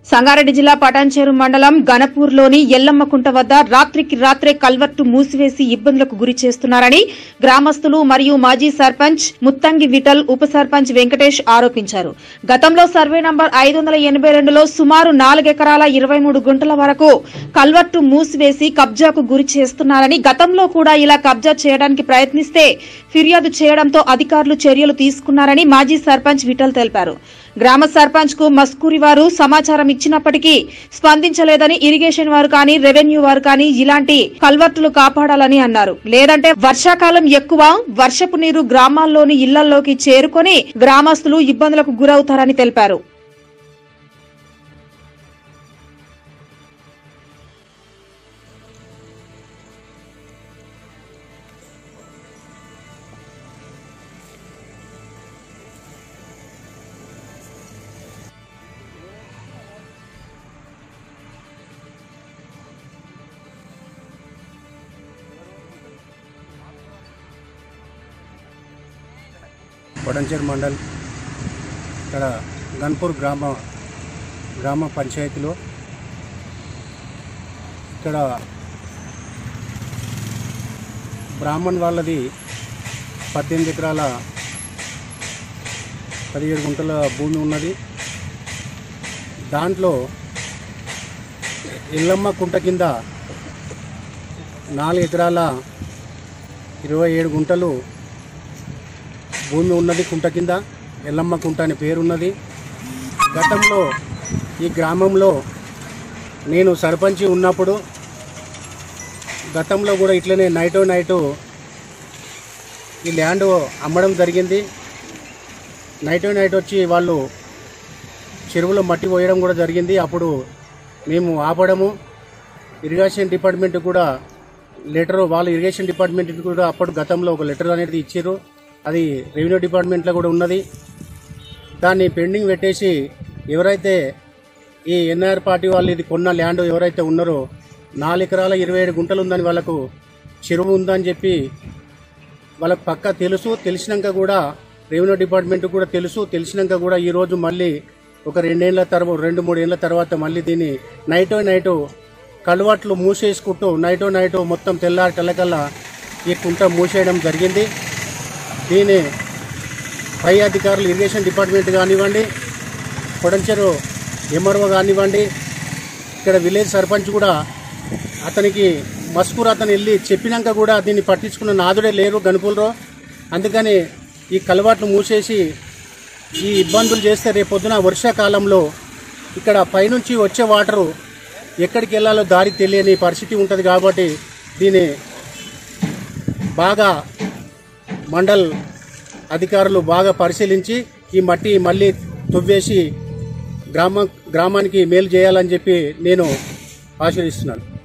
సంగారెడ్డి జిల్లా పటాన్చేరు మండలం గణపూర్లోని ఎల్లమ్మకుంట వద్ద రాత్రికి రాత్రే కల్వర్టు మూసివేసి ఇబ్బందులకు గురి చేస్తున్నారని గ్రామస్తులు మరియు మాజీ సర్పంచ్ ముత్తంగి విఠల్ ఉప సర్పంచ్ వెంకటేష్ ఆరోపించారు గతంలో సర్వే నంబర్ ఐదు వందల ఎనభై రెండులో సుమారు నాలుగెకరాల ఇరవై మూడు గుంటల వరకు కల్వర్టు మూసివేసి కబ్జాకు గురి చేస్తున్నారని గతంలో కూడా ఇలా కబ్జా చేయడానికి ప్రయత్నిస్తే ఫిర్యాదు చేయడంతో అధికారులు చర్యలు తీసుకున్నారని మాజీ సర్పంచ్ విఠల్ తెలిపారు గ్రామ సర్పంచ్ కు మస్కూరి వారు సమాచారం ఇచ్చినప్పటికీ స్పందించలేదని ఇరిగేషన్ వారు కానీ రెవెన్యూ వారు కానీ ఇలాంటి కల్వర్టులు కాపాడాలని అన్నారు లేదంటే వర్షాకాలం ఎక్కువ వర్షపు నీరు గ్రామాల్లోని ఇళ్లలోకి చేరుకొని గ్రామస్తులు ఇబ్బందులకు గురవుతారని తెలిపారు కొడంచేరు మండల్ ఇక్కడ గన్పూర్ గ్రామ గ్రామ పంచాయతీలో ఇక్కడ బ్రాహ్మణ్ వాళ్ళది పద్దెనిమిది ఎకరాల పదిహేడు గుంటల భూమి ఉన్నది దాంట్లో ఇల్లమ్మ కుంట కింద నాలుగు ఎకరాల ఇరవై ఏడు గుంటలు భూమి ఉన్నది కుంట కింద ఎల్లమ్మ కుంట అనే పేరున్నది గతంలో ఈ గ్రామంలో నేను సర్పంచి ఉన్నప్పుడు గతంలో కూడా ఇట్లనే నైటో నైటు ఈ ల్యాండ్ అమ్మడం జరిగింది నైటో నైట్ వచ్చి వాళ్ళు చెరువులో మట్టి పోయడం కూడా జరిగింది అప్పుడు మేము ఆపడము ఇరిగేషన్ డిపార్ట్మెంట్ కూడా లెటర్ వాళ్ళు ఇరిగేషన్ డిపార్ట్మెంట్ కూడా అప్పుడు గతంలో ఒక లెటర్ అనేది ఇచ్చారు అది రెవెన్యూ డిపార్ట్మెంట్లో కూడా ఉన్నది దాన్ని పెండింగ్ పెట్టేసి ఎవరైతే ఈ ఎన్ఆర్ పార్టీ వాళ్ళు ఇది కొన్న ల్యాండ్ ఎవరైతే ఉన్నారో నాలుగు ఎకరాల ఇరవై ఏడు గుంటలు ఉందని వాళ్ళకు చెరువు ఉందని చెప్పి వాళ్ళకి పక్కా తెలుసు తెలిసినాక కూడా రెవెన్యూ డిపార్ట్మెంట్ కూడా తెలుసు తెలిసినాక కూడా ఈరోజు మళ్ళీ ఒక రెండేళ్ల తర్వాత రెండు మూడు ఏళ్ల తర్వాత మళ్ళీ దీన్ని నైటో నైటో కలువట్లు మూసేసుకుంటూ నైటో నైటో మొత్తం తెల్లారి తెల్లకల్లా ఈ కుంట మూసేయడం జరిగింది దీని పై అధికారులు ఇరిగేషన్ డిపార్ట్మెంట్ కానివ్వండి కొడంచెరు ఎంఆర్ఓ కానివ్వండి ఇక్కడ విలేజ్ సర్పంచ్ కూడా అతనికి మస్కూర్ అతను వెళ్ళి చెప్పినాక కూడా దీన్ని పట్టించుకున్న నాదుడే లేరు గనుపులరో అందుకని ఈ కలవాట్లు మూసేసి ఈ ఇబ్బందులు చేస్తే రేపు పొద్దున వర్షాకాలంలో ఇక్కడ పైనుంచి వచ్చే వాటరు ఎక్కడికి వెళ్ళాలో దారి తెలియని పరిస్థితి ఉంటుంది కాబట్టి దీన్ని బాగా మండల్ అధికారులు బాగా పరిశీలించి ఈ మట్టి మళ్ళీ తువ్వేసి గ్రామ గ్రామానికి మేలు చేయాలని చెప్పి నేను ఆశీర్దిస్తున్నాను